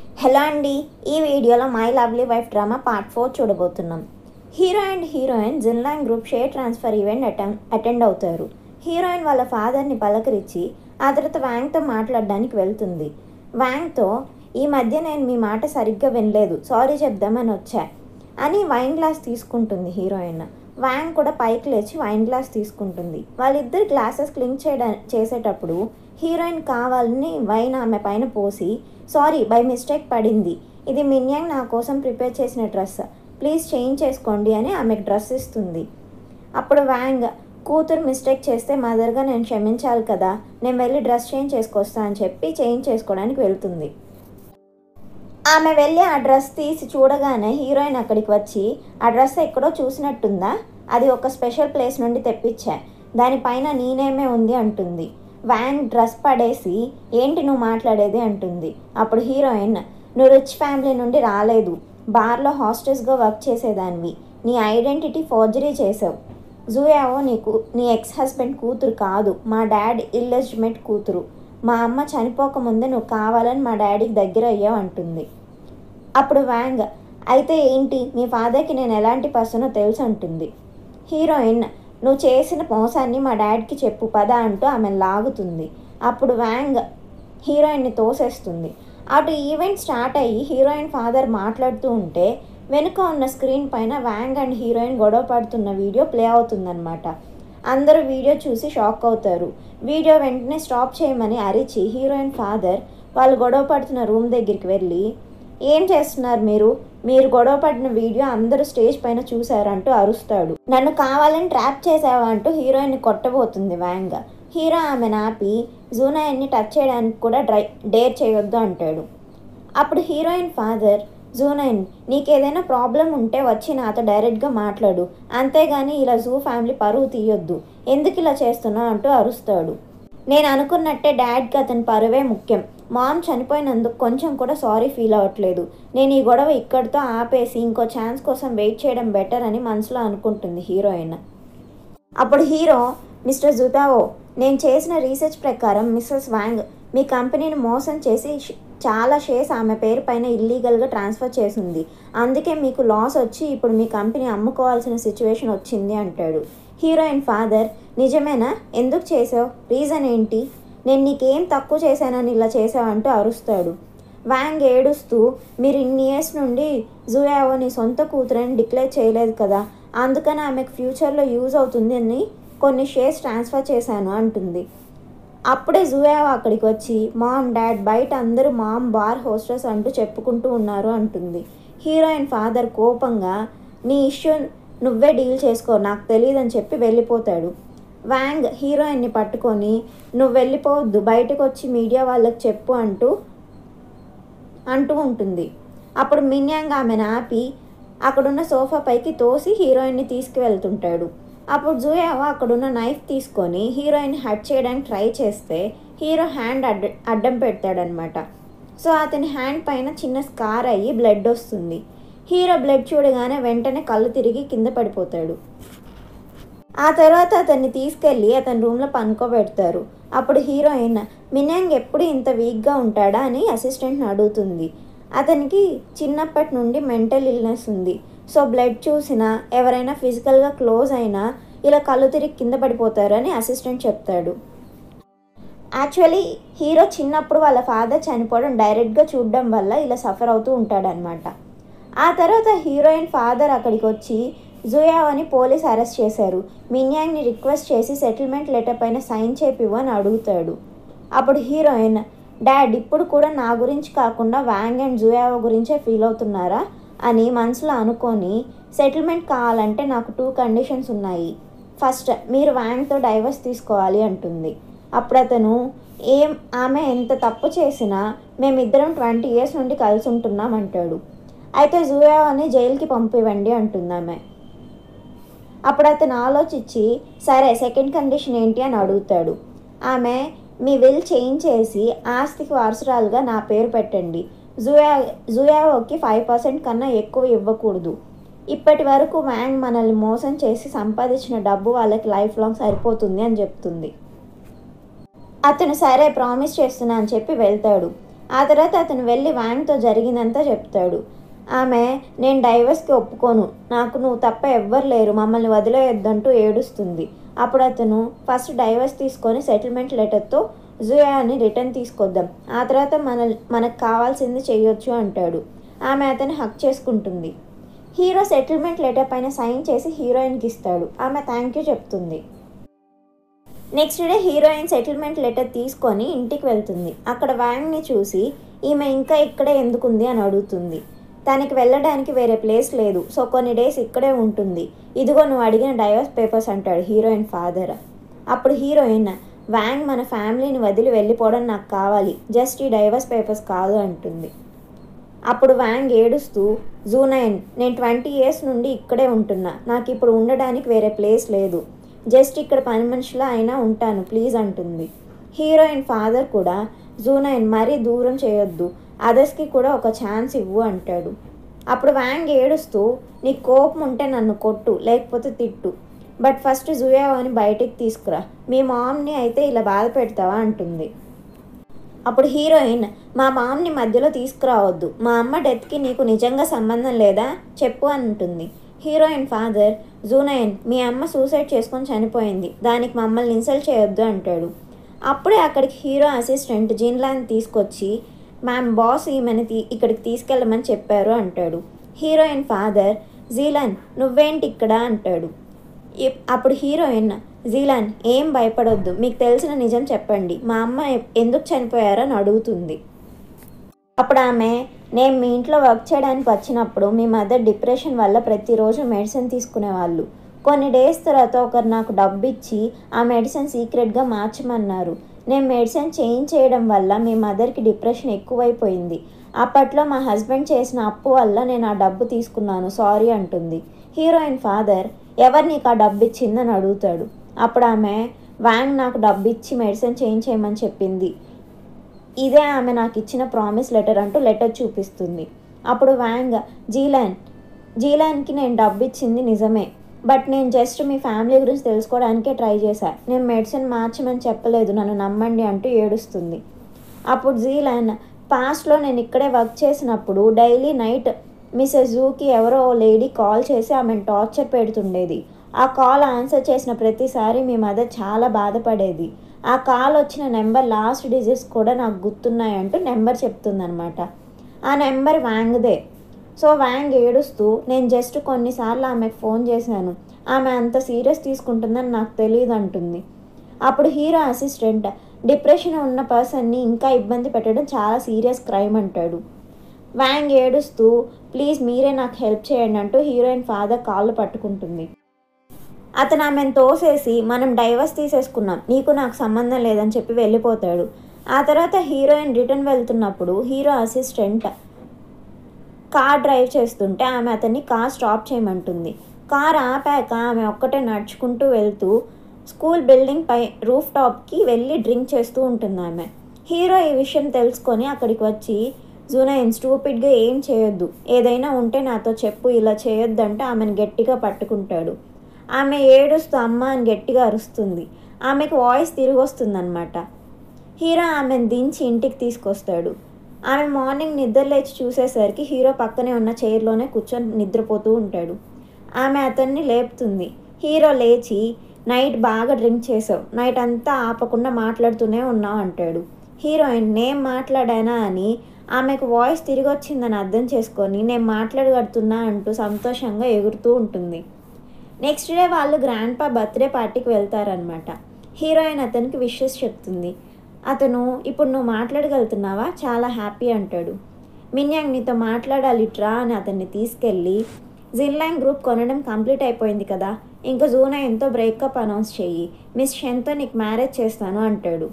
hello అండి ఈ వీడియోలో my lovely wife drama part four చూడబోతున్నాం hero and heroine Jinlong group share transfer event attend attend అవుతారు heroine వాళ్ళ ఫాదర్ని పలకరించి ఆ తర్వాత వ్యాంగ్తో మాట్లాడడానికి వెళ్తుంది వ్యాంగ్తో ఈ మధ్య నేను మీ మాట సరిగ్గా వినలేదు సారీ చెప్దామని వచ్చా అని వైన్ గ్లాస్ తీసుకుంటుంది హీరోయిన్ వ్యాంగ్ కూడా పైకి లేచి వైన్ గ్లాస్ తీసుకుంటుంది వాళ్ళిద్దరు గ్లాసెస్ క్లింక్ చేయడా చేసేటప్పుడు హీరోయిన్ కావాలని వైన్ ఆమె పైన పోసి సారీ బై మిస్టేక్ పడింది ఇది మిన్యాంగ్ నా కోసం ప్రిపేర్ చేసిన డ్రెస్ ప్లీజ్ చేంజ్ చేసుకోండి అని ఆమెకు డ్రెస్ ఇస్తుంది అప్పుడు వ్యాంగ్ కూతురు మిస్టేక్ చేస్తే మదర్గా నేను క్షమించాలి కదా నేను వెళ్ళి డ్రెస్ చేంజ్ చేసుకొస్తా అని చెప్పి చేంజ్ చేసుకోవడానికి వెళ్తుంది ఆమె వెళ్ళి ఆ డ్రెస్ తీసి చూడగానే హీరోయిన్ అక్కడికి వచ్చి ఆ డ్రెస్ ఎక్కడో చూసినట్టుందా అది ఒక స్పెషల్ ప్లేస్ నుండి తెప్పించా దానిపైన నేనేమే ఉంది అంటుంది వ్యాంగ్ డ్రెస్ పడేసి ఏంటి నువ్వు మాట్లాడేది అంటుంది అప్పుడు హీరోయిన్ నువ్వు రిచ్ ఫ్యామిలీ నుండి రాలేదు బార్లో హాస్టల్స్గా వర్క్ చేసేదానివి నీ ఐడెంటిటీ ఫోర్జరీ చేసావు జూయావో నీకు నీ ఎక్స్ హస్బెండ్ కూతురు కాదు మా డాడ్ ఇల్లెజిమేట్ కూతురు మా అమ్మ చనిపోకముందే నువ్వు కావాలని మా డాడీకి దగ్గర అయ్యావు అంటుంది అప్పుడు వ్యాంగ్ అయితే ఏంటి మీ ఫాదర్కి నేను ఎలాంటి పర్సనో తెలుసు అంటుంది హీరోయిన్ నువ్వు చేసిన మోసాన్ని మా డాడీకి చెప్పు పద అంటూ ఆమె లాగుతుంది అప్పుడు వ్యాంగ్ హీరోయిన్ని తోసేస్తుంది అటు ఈవెంట్ స్టార్ట్ అయ్యి హీరోయిన్ ఫాదర్ మాట్లాడుతూ ఉంటే వెనుక ఉన్న స్క్రీన్ పైన వ్యాంగ్ అండ్ హీరోయిన్ గొడవ పడుతున్న వీడియో ప్లే అవుతుందన్నమాట అందరూ వీడియో చూసి షాక్ అవుతారు వీడియో వెంటనే స్టాప్ చేయమని అరిచి హీరోయిన్ ఫాదర్ వాళ్ళు గొడవ పడుతున్న రూమ్ దగ్గరికి వెళ్ళి ఏం చేస్తున్నారు మీరు మీరు గొడవ పడిన వీడియో అందరూ స్టేజ్ పైన చూశారంటూ అరుస్తాడు నన్ను కావాలని ట్రాప్ చేసావా అంటూ హీరోయిన్ కొట్టబోతుంది వ్యాంగ్ హీరో ఆమె నాపి జూనాయన్ని టచ్ చేయడానికి కూడా డ్రై డేర్ చేయొద్దు అంటాడు అప్పుడు హీరోయిన్ ఫాదర్ జూనైన్ నీకేదైనా ప్రాబ్లం ఉంటే వచ్చి నాతో డైరెక్ట్గా మాట్లాడు అంతేగాని ఇలా జూ ఫ్యామిలీ పరువు తీయొద్దు ఎందుకు ఇలా చేస్తున్నావు అంటూ అరుస్తాడు నేను అనుకున్నట్టే డాడ్కి అతని పరువే ముఖ్యం మామ్ చనిపోయినందుకు కొంచెం కూడా సారీ ఫీల్ అవ్వట్లేదు నేను ఈ గొడవ ఇక్కడితో ఆపేసి ఇంకో ఛాన్స్ కోసం వెయిట్ చేయడం బెటర్ అని మనసులో అనుకుంటుంది హీరోయిన్ అప్పుడు హీరో మిస్టర్ జుతావో నేను చేసిన రీసెర్చ్ ప్రకారం మిస్సెస్ వాంగ్ మీ కంపెనీని మోసం చేసి ష్- చాలా షేర్స్ ఆమె పేరు పైన ఇల్లీగల్గా ట్రాన్స్ఫర్ చేసింది అందుకే మీకు లాస్ వచ్చి ఇప్పుడు మీ కంపెనీ అమ్ముకోవాల్సిన సిచ్యువేషన్ వచ్చింది అంటాడు హీరోయిన్ ఫాదర్ నిజమేనా ఎందుకు చేసావు రీజన్ ఏంటి నేను నీకేం తక్కువ చేశానని ఇలా చేసావు అంటూ అరుస్తాడు వ్యాంగ్ ఏడుస్తూ మీరు ఇన్ని ఇయర్స్ నుండి జూయావో నీ సొంత కూతురని డిక్లేర్ చేయలేదు కదా అందుకని ఆమెకు ఫ్యూచర్లో యూజ్ అవుతుంది అని కొన్ని షేర్స్ ట్రాన్స్ఫర్ చేశాను అంటుంది అప్పుడే జూయావో అక్కడికి వచ్చి మామ్ డాడ్ బయట అందరూ మామ్ బార్ హోస్టర్స్ అంటూ చెప్పుకుంటూ ఉన్నారు అంటుంది హీరోయిన్ ఫాదర్ కోపంగా నీ ఇష్యూ నువ్వే డీల్ చేసుకో నాకు తెలియదని చెప్పి వెళ్ళిపోతాడు వ్యాంగ్ హీరోయిన్ని పట్టుకొని నువ్వు వెళ్ళిపోవద్దు బయటకు వచ్చి మీడియా వాళ్ళకి చెప్పు అంటూ అంటూ ఉంటుంది అప్పుడు మిన్యాంగ్ ఆమెను ఆపి అక్కడున్న సోఫా పైకి తోసి హీరోయిన్ని తీసుకువెళ్తుంటాడు అప్పుడు జూయావా అక్కడున్న నైఫ్ తీసుకొని హీరోయిన్ హట్ చేయడానికి ట్రై చేస్తే హీరో హ్యాండ్ అడ్డ అడ్డం పెడతాడనమాట సో అతని హ్యాండ్ పైన చిన్న స్కార్ అయ్యి బ్లడ్ వస్తుంది హీరో బ్లడ్ చూడగానే వెంటనే కళ్ళు తిరిగి కింద పడిపోతాడు ఆ తర్వాత అతన్ని తీసుకెళ్ళి అతని రూమ్లో పనుకోబెడతారు అప్పుడు హీరోయిన్ మినాంగ్ ఎప్పుడు ఇంత వీక్గా ఉంటాడా అని అసిస్టెంట్ని అడుగుతుంది అతనికి చిన్నప్పటి నుండి మెంటల్ ఇల్నెస్ ఉంది సో బ్లడ్ చూసినా ఎవరైనా ఫిజికల్గా క్లోజ్ అయినా ఇలా కళ్ళు తిరిగి కింద పడిపోతారు అని అసిస్టెంట్ చెప్తాడు యాక్చువల్లీ హీరో చిన్నప్పుడు వాళ్ళ ఫాదర్ చనిపోవడం డైరెక్ట్గా చూడడం వల్ల ఇలా సఫర్ అవుతూ ఉంటాడనమాట ఆ తర్వాత హీరోయిన్ ఫాదర్ అక్కడికి వచ్చి జుయావని పోలీస్ అరెస్ట్ చేశారు మిన్యాంగ్ని రిక్వెస్ట్ చేసి సెటిల్మెంట్ లెటర్ పైన సైన్ చేపివ్వు అని అడుగుతాడు అప్పుడు హీరోయిన్ డాడ్ ఇప్పుడు కూడా నా గురించి కాకుండా వ్యాంగ్ అండ్ జుయావో గురించే ఫీల్ అవుతున్నారా అని మనసులో అనుకొని సెటిల్మెంట్ కావాలంటే నాకు టూ కండిషన్స్ ఉన్నాయి ఫస్ట్ మీరు వ్యాంగ్తో డైవర్స్ తీసుకోవాలి అంటుంది అప్పుడు అతను ఏం ఆమె ఎంత తప్పు చేసినా మేమిద్దరం ట్వంటీ ఇయర్స్ నుండి కలిసి ఉంటున్నాం అంటాడు అయితే జూయాని జైలుకి పంపివ్వండి అంటుంది ఆమె అప్పుడు అతను ఆలోచించి సరే సెకండ్ కండిషన్ ఏంటి అని అడుగుతాడు ఆమె మీ విల్ చేంజ్ చేసి ఆస్తికి వారసురాలుగా నా పేరు పెట్టండి జుయా జుయావోకి ఫైవ్ పర్సెంట్ కన్నా ఎక్కువ ఇవ్వకూడదు ఇప్పటి వరకు వ్యాంగ్ మనల్ని మోసం చేసి సంపాదించిన డబ్బు వాళ్ళకి లైఫ్ లాంగ్ సరిపోతుంది అని చెప్తుంది అతను సరే ప్రామిస్ చేస్తున్నా అని చెప్పి వెళ్తాడు ఆ తర్వాత అతను వెళ్ళి వ్యాంగ్తో జరిగిందంతా చెప్తాడు ఆమె నేను డైవర్స్కి ఒప్పుకోను నాకు నువ్వు తప్ప ఎవ్వరు లేరు మమ్మల్ని వదిలేయొద్దంటూ ఏడుస్తుంది అప్పుడు అతను ఫస్ట్ డైవర్స్ తీసుకొని సెటిల్మెంట్ లెటర్తో జుయాని రిటర్న్ తీసుకొద్దాం ఆ తర్వాత మన మనకు కావాల్సింది చేయొచ్చు అంటాడు ఆమె అతన్ని హక్ చేసుకుంటుంది హీరో సెటిల్మెంట్ లెటర్ పైన సైన్ చేసి హీరోయిన్కి ఇస్తాడు ఆమె థ్యాంక్ యూ చెప్తుంది next day heroine settlement letter తీసుకొని ఇంటికి వెళ్తుంది అక్కడ వ్యాంగ్ని చూసి ఈమె ఇంకా ఇక్కడే ఎందుకుంది అని అడుగుతుంది తనకి వెళ్ళడానికి వేరే ప్లేస్ లేదు సో కొన్ని డేస్ ఇక్కడే ఉంటుంది ఇదిగో నువ్వు అడిగిన డైవర్స్ పేపర్స్ అంటాడు హీరోయిన్ ఫాదర్ అప్పుడు హీరోయిన్ వ్యాంగ్ మన ఫ్యామిలీని వదిలి వెళ్ళిపోవడం నాకు కావాలి జస్ట్ ఈ డైవర్స్ పేపర్స్ కాదు అంటుంది అప్పుడు వ్యాంగ్ ఏడుస్తూ జూనైన్ నేను ట్వంటీ ఇయర్స్ నుండి ఇక్కడే ఉంటున్నా నాకు ఇప్పుడు ఉండడానికి వేరే ప్లేస్ లేదు జస్ట్ ఇక్కడ పని మనిషిలా అయినా ఉంటాను ప్లీజ్ అంటుంది హీరోయిన్ ఫాదర్ కూడా జూనైన్ మరీ దూరం చేయొద్దు అదర్స్కి కూడా ఒక ఛాన్స్ ఇవ్వు అంటాడు అప్పుడు వ్యాంగ్ ఏడుస్తూ నీకు కోపం ఉంటే నన్ను కొట్టు లేకపోతే తిట్టు బట్ ఫస్ట్ జుయావోని బయటికి తీసుకురా మీ మామ్ని అయితే ఇలా బాధ పెడతావా అంటుంది అప్పుడు హీరోయిన్ మా మామ్ని మధ్యలో తీసుకురావద్దు మా అమ్మ డెత్కి నీకు నిజంగా సంబంధం లేదా చెప్పు అంటుంది హీరోయిన్ ఫాదర్ జూనయన్ మీ అమ్మ సూసైడ్ చేసుకొని చనిపోయింది దానికి మమ్మల్ని ఇన్సల్ట్ చేయొద్దు అంటాడు అప్పుడే అక్కడికి హీరో అసిస్టెంట్ జిన్లాన్ తీసుకొచ్చి మ్యామ్ బాస్ ఈమెను తీ ఇక్కడికి తీసుకెళ్ళమని చెప్పారు అంటాడు హీరోయిన్ ఫాదర్ జీలాన్ నువ్వేంటి ఇక్కడ అంటాడు ఇప్- అప్పుడు హీరోయిన్ జీలాన్ ఏం భయపడొద్దు మీకు తెలిసిన నిజం చెప్పండి మా అమ్మ ఎ- ఎందుకు చనిపోయారని అడుగుతుంది అప్పుడు ఆమె నేను మీ ఇంట్లో వర్క్ చేయడానికి వచ్చినప్పుడు మీ మదర్ డిప్రెషన్ వల్ల ప్రతిరోజు మెడిసిన్ తీసుకునేవాళ్ళు కొన్ని డేస్ తర్వాత ఒకరు నాకు డబ్బు ఇచ్చి ఆ మెడిసిన్ సీక్రెట్గా మార్చమన్నారు నేను మెడిసిన్ చేంజ్ చేయడం వల్ల మీ మదర్కి డిప్రెషన్ ఎక్కువైపోయింది అప్పట్లో మా హస్బెండ్ చేసిన అప్పు వల్ల నేను ఆ డబ్బు తీసుకున్నాను సారీ అంటుంది హీరోయిన్ ఫాదర్ ఎవరు నీకు ఆ డబ్బు ఇచ్చిందని అడుగుతాడు అప్పుడు ఆమె వ్యాంగ్ నాకు డబ్బు ఇచ్చి మెడిసిన్ చేంజ్ చేయమని చెప్పింది ఇదే ఆమె నాకు ఇచ్చిన ప్రామిస్ లెటర్ అంటూ లెటర్ చూపిస్తుంది అప్పుడు వ్యాంగ్ జీలాన్ జీలాన్కి నేను డబ్బు ఇచ్చింది నిజమే బట్ నేను జస్ట్ మీ ఫ్యామిలీ గురించి తెలుసుకోవడానికే ట్రై చేశా నేను మెడిసిన్ మార్చమని చెప్పలేదు నన్ను నమ్మండి అంటూ ఏడుస్తుంది అప్పుడు జీలాన్ పాస్ట్లో నేను ఇక్కడే వర్క్ చేసినప్పుడు డైలీ నైట్ మిస్సెస్ జూకి ఎవరో ఓ లేడీ కాల్ చేసి ఆమెను టార్చర్ పెడుతుండేది ఆ కాల్ ఆన్సర్ చేసిన ప్రతిసారి మీ మదర్ చాలా బాధపడేది ఆ కాల్ వచ్చిన నెంబర్ లాస్ట్ డిజిట్స్ కూడా నాకు గుర్తున్నాయంటూ నెంబర్ చెప్తుందనమాట ఆ నెంబర్ వ్యాంగ్దే సో వ్యాంగ్ ఏడుస్తూ నేను జస్ట్ కొన్నిసార్లు ఆమెకు ఫోన్ చేశాను ఆమె అంత సీరియస్ తీసుకుంటుందని నాకు తెలియదు అంటుంది అప్పుడు హీరో అసిస్టెంట్ డిప్రెషన్ ఉన్న పర్సన్ని ఇంకా ఇబ్బంది పెట్టడం చాలా సీరియస్ క్రైమ్ అంటాడు వ్యాంగ్ ఏడుస్తూ ప్లీజ్ మీరే నాకు హెల్ప్ చేయండి అంటూ హీరోయిన్ ఫాదర్ కాళ్ళు పట్టుకుంటుంది అతను ఆమెను తోసేసి మనం డైవర్స్ తీసేసుకున్నాం నీకు నాకు సంబంధం లేదని చెప్పి వెళ్ళిపోతాడు ఆ తర్వాత హీరోయిన్ రిటర్న్ వెళ్తున్నప్పుడు హీరో అసిస్టెంట్ కార్ డ్రైవ్ చేస్తుంటే ఆమె అతన్ని కార్ స్టాప్ చేయమంటుంది కార్ ఆపాక ఆమె ఒక్కటే నడుచుకుంటూ వెళ్తూ స్కూల్ బిల్డింగ్ పై రూఫ్ టాప్కి వెళ్ళి డ్రింక్ చేస్తూ ఉంటుంది ఆమె హీరో ఈ విషయం తెలుసుకొని అక్కడికి వచ్చి జూనైన్ స్టూపిడ్గా ఏం చేయొద్దు ఏదైనా ఉంటే నాతో చెప్పు ఇలా చేయొద్దంటే ఆమెను గట్టిగా పట్టుకుంటాడు ఆమె ఏడుస్తూ అమ్మ అని గట్టిగా అరుస్తుంది ఆమెకు వాయిస్ తిరిగి వస్తుందన్నమాట హీరో ఆమెను దించి ఇంటికి తీసుకొస్తాడు ఆమె మార్నింగ్ నిద్ర లేచి చూసేసరికి హీరో పక్కనే ఉన్న చైర్లోనే కూర్చొని నిద్రపోతూ ఉంటాడు ఆమె అతన్ని లేపుతుంది హీరో లేచి నైట్ బాగా డ్రింక్ చేసావు నైట్ అంతా ఆపకుండా మాట్లాడుతూనే ఉన్నావు అంటాడు హీరోయిన్ నేను మాట్లాడానా అని ఆమెకు వాయిస్ తిరిగి వచ్చిందని అర్థం చేసుకొని నేను మాట్లాడగడుతున్నా అంటూ సంతోషంగా ఎగురుతూ ఉంటుంది నెక్స్ట్ డే వాళ్ళు గ్రాండ్ పా బర్త్డే పార్టీకి వెళ్తారనమాట హీరోయిన్ అతనికి విషెస్ చెప్తుంది అతను ఇప్పుడు నువ్వు మాట్లాడగలుగుతున్నావా చాలా హ్యాపీ అంటాడు మిన్యాంగ్ నీతో మాట్లాడాలి ట్రా అని అతన్ని తీసుకెళ్ళి జిన్లాంగ్ గ్రూప్ కొనడం కంప్లీట్ అయిపోయింది కదా ఇంకా జూనా ఎంతో బ్రేకప్ అనౌన్స్ చెయ్యి మిస్ షెన్తో నీకు మ్యారేజ్ చేస్తాను అంటాడు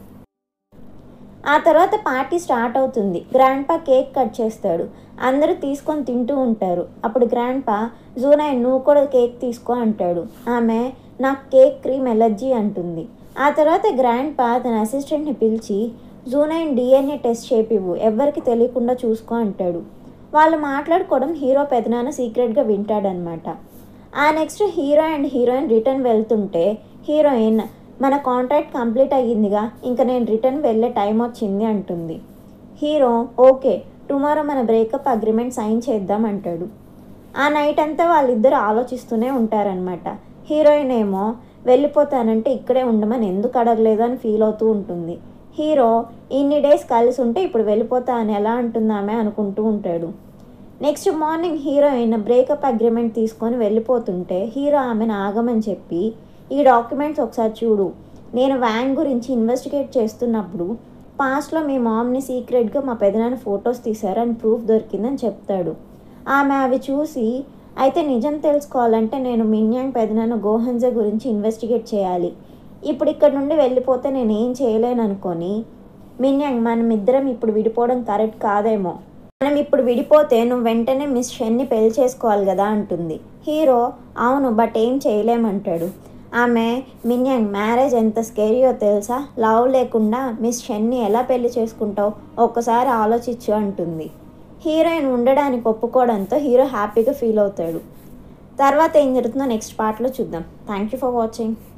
ఆ తర్వాత పార్టీ స్టార్ట్ అవుతుంది గ్రాండ్ పా కేక్ కట్ చేస్తాడు అందరూ తీసుకొని తింటూ ఉంటారు అప్పుడు గ్రాండ్ పా జూనాయ్ నువ్వు కూడా కేక్ తీసుకో అంటాడు ఆమె నాకు కేక్ క్రీమ్ ఎలర్జీ అంటుంది ఆ తర్వాత గ్రాండ్ పా తన అసిస్టెంట్ని పిలిచి జూనైన్ డిఎన్ఏ టెస్ట్ చేపివ్వు ఎవ్వరికి తెలియకుండా చూసుకో అంటాడు వాళ్ళు మాట్లాడుకోవడం హీరో పెదనాన్న సీక్రెట్గా వింటాడనమాట ఆ next hero and heroine return వెళ్తుంటే హీరోయిన్ మన కాంట్రాక్ట్ కంప్లీట్ అయ్యిందిగా ఇంకా నేను రిటర్న్ వెళ్ళే టైం వచ్చింది అంటుంది హీరో ఓకే టుమారో మన బ్రేకప్ అగ్రిమెంట్ సైన్ చేద్దాం అంటాడు ఆ నైట్ అంతా వాళ్ళిద్దరు ఆలోచిస్తూనే ఉంటారనమాట హీరోయిన్ ఏమో వెళ్ళిపోతానంటే ఇక్కడే ఉండమని ఎందుకు అడగలేదు అని ఫీల్ అవుతూ ఉంటుంది హీరో ఇన్ని డేస్ కలిసి ఉంటే ఇప్పుడు వెళ్ళిపోతా అని ఎలా అంటుందామే అనుకుంటూ ఉంటాడు next morning heroine breakup agreement తీసుకొని వెళ్ళిపోతుంటే హీరో ఆమెను ఆగమని చెప్పి ఈ డాక్యుమెంట్స్ ఒకసారి చూడు నేను వ్యాంగ్ గురించి ఇన్వెస్టిగేట్ చేస్తున్నప్పుడు పాస్ట్లో మీ మామ్ని సీక్రెట్గా మా పెదనాన్న ఫొటోస్ తీశారని ప్రూఫ్ దొరికిందని చెప్తాడు ఆమె అవి చూసి అయితే నిజం తెలుసుకోవాలంటే నేను మిన్యాంగ్ పెదనాన్న గోహంజ గురించి ఇన్వెస్టిగేట్ చేయాలి ఇప్పుడు ఇక్కడ నుండి వెళ్ళిపోతే నేను ఏం చేయలేను అనుకొని మిన్యాంగ్ మనం ఇద్దరం ఇప్పుడు విడిపోవడం కరెక్ట్ కాదేమో మనం ఇప్పుడు విడిపోతే నువ్వు వెంటనే మిస్ షెన్ని పెళ్లి చేసుకోవాలి కదా అంటుంది హీరో అవును బట్ ఏం చేయలేమంటాడు ఆమె మిన్యాంగ్ మ్యారేజ్ ఎంత స్కేరియో తెలుసా లవ్ లేకుండా మిస్ షెన్ని ఎలా పెళ్లి చేసుకుంటావు ఒక్కసారి ఆలోచించు అంటుంది హీరోయిన్ ఉండడానికి ఒప్పుకోవడంతో హీరో హ్యాపీగా ఫీల్ అవుతాడు తర్వాత ఏం జరుగుతుందో నెక్స్ట్ పార్ట్లో చూద్దాం థ్యాంక్ యూ ఫర్ వాచింగ్